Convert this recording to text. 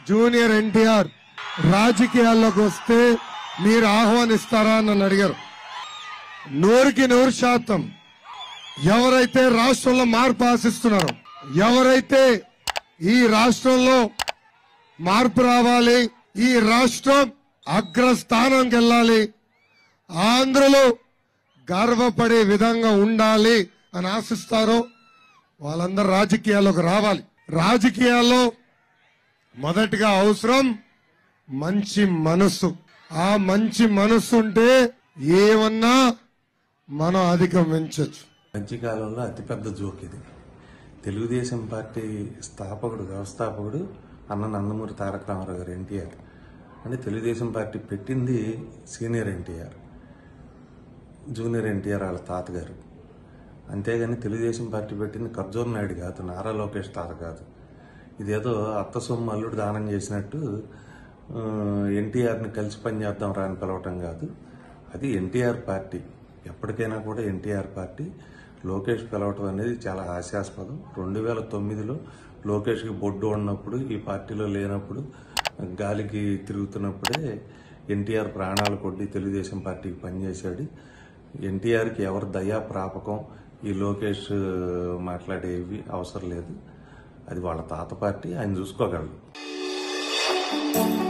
junior NTR రాజకీయాల్లోకి వస్తే మీరు ఆహ్వానిస్తారా అని నన్ను అడిగారు నూరుకి నూరు శాతం ఎవరైతే రాష్ట్రంలో మార్పు ఆశిస్తున్నారో ఎవరైతే ఈ రాష్ట్రంలో మార్పు రావాలి ఈ రాష్ట్రం అగ్రస్థానంకి వెళ్ళాలి ఆంధ్రలో గర్వపడే విధంగా ఉండాలి అని ఆశిస్తారో వాళ్ళందరూ రాజకీయాల్లోకి రావాలి రాజకీయాల్లో మొదటిగా అవసరం మంచి మనసు ఆ మంచి మనసు ఉంటే ఏమన్నా మనం అధిగమించవచ్చు మధ్యకాలంలో అతిపెద్ద జోక్ ఇది తెలుగుదేశం పార్టీ స్థాపకుడు వ్యవస్థాపకుడు అన్న నందమూరి తారక రామారావు గారు ఎన్టీఆర్ అంటే తెలుగుదేశం పార్టీ పెట్టింది సీనియర్ ఎన్టీఆర్ జూనియర్ ఎన్టీఆర్ వాళ్ళ తాతగారు అంతేగాని తెలుగుదేశం పార్టీ పెట్టింది కబ్జోర్ నాయుడు కాదు నారా లోకేష్ తాత కాదు ఇదేదో అత్త సొమ్ము అల్లుడు దానం చేసినట్టు ఆ, ఎన్టీఆర్ని కలిసి పనిచేద్దాం రా అని పిలవటం కాదు అది ఎన్టీఆర్ పార్టీ ఎప్పటికైనా కూడా ఎన్టీఆర్ పార్టీ లోకేష్ పిలవటం అనేది చాలా హాస్యాస్పదం రెండు వేల తొమ్మిదిలో లోకేష్కి బొడ్డు ఉన్నప్పుడు ఈ పార్టీలో లేనప్పుడు గాలికి తిరుగుతున్నప్పుడే ఎన్టీఆర్ ప్రాణాలు కొట్టి తెలుగుదేశం పార్టీకి పనిచేశాడు ఎన్టీఆర్కి ఎవరు దయా ప్రాపకం ఈ లోకేష్ మాట్లాడేవి అవసరం లేదు అది వాళ్ళ తాత పార్టీ ఆయన చూసుకోగలరు